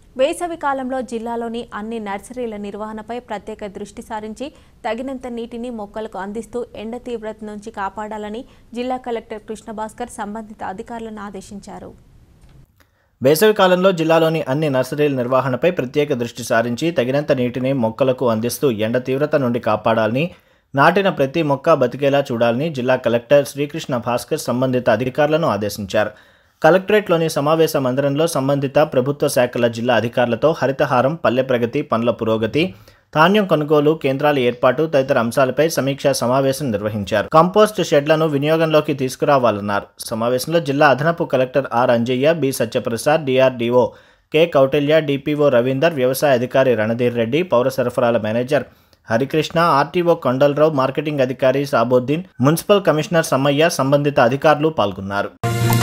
వేసవి కాలంలో జిల్లాలోని అన్ని నర్సరీల నిర్వహణపై ప్రత్యేక దృష్టి సారించి తగినంత నీటిని మొక్కలకు అందిస్తూ ఎండ తీవ్రత నుంచి కాపాడాలని జిల్లా కలెక్టర్ కృష్ణభాస్కర్ సంబంధిత అధికారులను ఆదేశించారు వేసవి కాలంలో జిల్లాలోని అన్ని నర్సరీల నిర్వహణపై ప్రత్యేక దృష్టి సారించి తగినంత నీటిని మొక్కలకు అందిస్తూ ఎండ తీవ్రత నుండి కాపాడాలని నాటిన ప్రతి మొక్క బతికేలా చూడాలని జిల్లా కలెక్టర్ శ్రీకృష్ణ భాస్కర్ సంబంధిత అధికారులను ఆదేశించారు కలెక్టరేట్లోని సమావేశ మందిరంలో సంబంధిత ప్రభుత్వ శాఖల జిల్లా అధికారులతో హరితహారం పల్లె ప్రగతి పనుల పురోగతి ధాన్యం కొనుగోలు కేంద్రాల ఏర్పాటు తదితర అంశాలపై సమీక్షా సమావేశం నిర్వహించారు కంపోస్ట్ షెడ్లను వినియోగంలోకి తీసుకురావాలన్నారు సమావేశంలో జిల్లా అదనపు collector R Anjaiah B Satyaprasad DRDO K Kautilya DPO Ravinder వ్యవసాయ అధికారి రణధీర్ రెడ్డి పౌర సరఫరాల manager Harikrishna RTO Kondalarao marketing అధికారి సాబోద్దీన్ మున్సిపల్ కమిషనర్ సమ్మయ్య సంబంధిత అధికారులు పాల్గొన్నారు